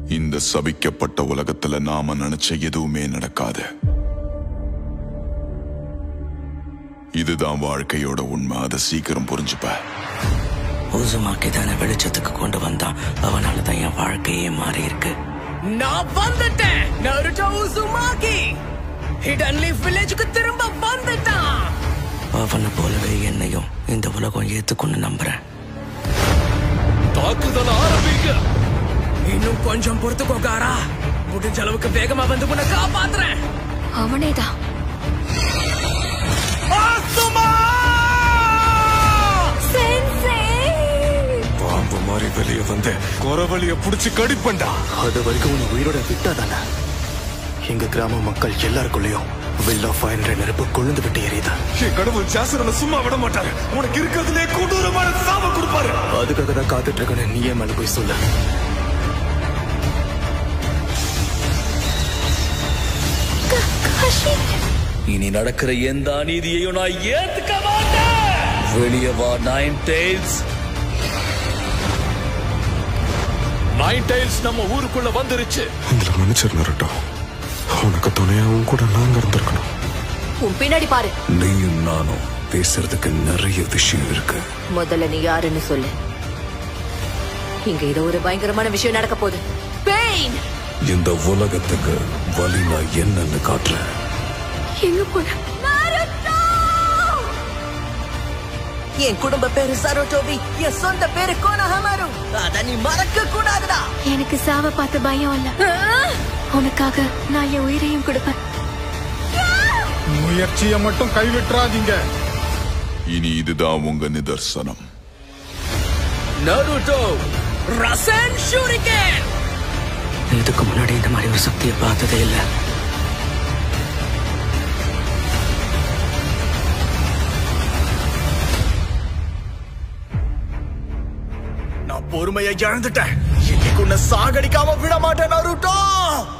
இந்த சபிக்கப்பட்ட உலகத்துல நாம நினைச்ச எதுவுமே நடக்காது இதுதான் வாழ்க்கையோட உண்மை அதை சீக்கிரம் புரிஞ்சுப்ப உசுமாக்கி தானே வெளிச்சத்துக்கு கொண்டு வந்தான் அவனால தான் என் வாழ்க்கையே மாறி இருக்கு நான் வந்துட்டேன் நருட்டோ உசுமாகி ஹிடன் லீஃப் வில்லேஜுக்கு திரும்ப வந்துட்டான் அவனை போலவே என்னையும் இந்த உலகம் ஏத்துக்கொண்டு நம்புறேன் தாக்குதல் ஆரம்பிங்க இன்னும் கொஞ்சம் பொறுத்துக்கோ காரா முடிஞ்ச அளவுக்கு வேகமா வந்து உன்னை காப்பாத்துறேன் அவனேதான் பாம்பு மாதிரி வெளியே வந்து குறவழிய புடிச்சு கடிப்பண்டா அது வரைக்கும் உன்னை உயிரோட விட்டாதானே எங்க கிராம மக்கள் எல்லாருக்குள்ளயும் வில் ஆஃப் ஃபயர் நெருப்பு கொழுந்து விட்டு எரியுது என் கடவுள் ஜாசரனை சும்மா விட மாட்டாரு உனக்கு இருக்கிறதுலே கொடூரமான சாப கொடுப்பாரு அதுக்காக தான் காத்துட்டு இருக்கேன்னு நீயே மேல போய் சொல்லு இனி நடக்கிற எந்த அநீதியையும் நான் ஏத்துக்க மாட்டேன் வெளியே வா நைன் டெய்ல்ஸ் நைன் டைல்ஸ் நம்ம ஊருக்குள்ள வந்துருச்சு இதுல மன்னிச்சிரு நரட்டோ உனக்கு துணையாவும் கூட நாங்க இருந்திருக்கணும் உன் பின்னாடி பாரு நீயும் நானும் பேசுறதுக்கு நிறைய விஷயம் இருக்கு முதல்ல நீ யாருன்னு சொல்லு இங்க ஏதோ ஒரு பயங்கரமான விஷயம் நடக்க போகுது பெயின் இந்த உலகத்துக்கு வலி நான் என்னன்னு காட்டுறேன் எங்க போன என் குடும்ப பேரு சரோட்டோபி என் சொந்த பேரு கோனஹமாரு அத நீ மறக்க கூடாதுடா எனக்கு சாவ பார்த்த பயம் இல்ல உனக்காக நான் என் உயிரையும் கொடுப்பேன் முயற்சியை மட்டும் கைவிட்டுறாதீங்க இனி இதுதான் உங்க நிதர்சனம் நருட்டோ ரசன் ஷூரிகேன் இதுக்கு முன்னாடி இந்த மாதிரி ஒரு சக்தியை பார்த்ததே இல்லை நான் பொறுமையை இழந்துட்டேன் இன்னைக்கு உன்னை சாகடிக்காம விட மாட்டேன் நருட்டோ